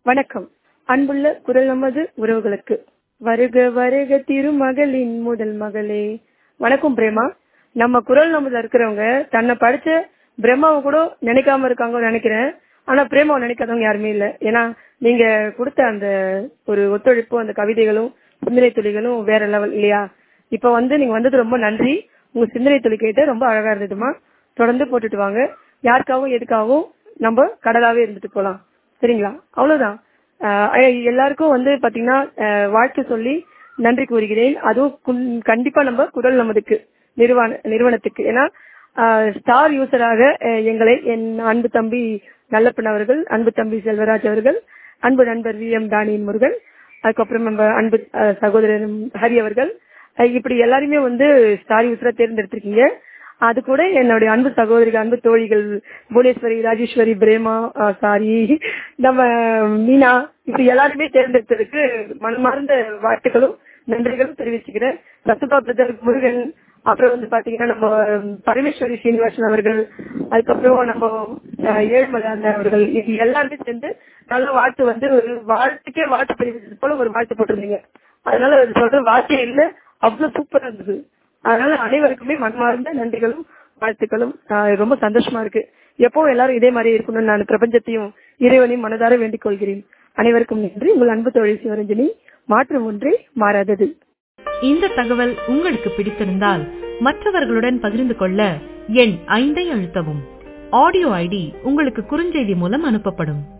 வணக்கம் அன்புள்ள குரல் நமது உறவுகளுக்கு வருக வருக திருமகளின் முதல் மகளே வணக்கம் பிரேமா நம்ம குரல் நமதுல இருக்கிறவங்க தன்னை படிச்ச பிரம்மாவை கூட நினைக்காம இருக்காங்கன்னு நினைக்கிறேன் ஆனா பிரேமாவை நினைக்காதவங்க யாருமே இல்ல ஏன்னா நீங்க கொடுத்த அந்த ஒரு ஒத்துழைப்பு அந்த கவிதைகளும் சிந்தனை துளிகளும் வேற லெவல் இல்லையா இப்ப வந்து நீங்க வந்தது ரொம்ப நன்றி உங்க சிந்தனை துளி கேட்டு ரொம்ப அழகா இருந்ததுமா தொடர்ந்து போட்டுட்டு வாங்க யாருக்காகவும் எதுக்காகவும் நம்ம கடலாவே இருந்துட்டு போலாம் சரிங்களா அவ்வளவுதான் ஆஹ் எல்லாருக்கும் வந்து பாத்தீங்கன்னா ஆஹ் வாழ்த்து சொல்லி நன்றி கூறுகிறேன் அதுவும் குன்- கண்டிப்பா நம்ம குரல் நமதுக்கு நிறுவன நிறுவனத்துக்கு ஏன்னா ஸ்டார் யூசராக அஹ், எங்களை என் அன்பு தம்பி நல்லப்பன் அவர்கள் அன்பு தம்பி செல்வராஜ் அவர்கள் அன்பு நண்பர் வி எம் தானியன் முருகன் அதுக்கப்புறம் நம்ம அன்பு அஹ், சகோதரர் ஹரி அவர்கள் அஹ், இப்படி எல்லாருமே வந்து ஸ்டார் யூசரா தேர்ந்தெடுத்திருக்கீங்க அது கூட என்னுடைய அன்பு சகோதரிகள் அன்பு தோழிகள் புவனேஸ்வரி ராஜேஸ்வரி பிரேமா சாரி நம்ம மீனா இப்படி எல்லாருமே தேர்ந்தெடுத்ததுக்கு மனமார்ந்த வாழ்த்துக்களும் நன்றிகளும் தெரிவிச்சுக்கிறேன் ரசுபா பிரதர் முருகன் அப்புறம் வந்து பாத்தீங்கன்னா நம்ம பரமேஸ்வரி சீனிவாசன் அவர்கள் அதுக்கப்புறம் நம்ம அஹ், ஏழுமலை அண்ணன் அவர்கள் இது எல்லாருமே சேர்ந்து நல்ல வாழ்த்து வந்து ஒரு வாழ்த்துக்கே வாழ்த்து தெரிவித்தது போல ஒரு வாழ்த்து போட்டிருந்தீங்க அதனால அது சொல்ற வார்த்தையே இல்ல அவ்வளவு சூப்பரா இருந்தது அதனால அனைவருக்குமே மனமார்ந்த நன்றிகளும் வாழ்த்துக்களும் ஆஹ் ரொம்ப சந்தோஷமா இருக்கு எப்பவும் எல்லாரும் இதே மாதிரி இருக்கணும்னு நான் பிரபஞ்சத்தையும் இறைவனையும் மனதார வேண்டிக் கொள்கிறேன் அனைவருக்கும் நன்றி உங்கள் அன்பு தொழில் சிவரஞ்சனி மாற்றம் ஒன்றே மாறாதது இந்த தகவல் உங்களுக்கு பிடித்திருந்தால் மற்றவர்களுடன் பகிர்ந்து கொள்ள எண் ஐந்தை அழுத்தவும் ஆடியோ ஐடி உங்களுக்கு குறுஞ்செய்தி மூலம் அனுப்பப்படும்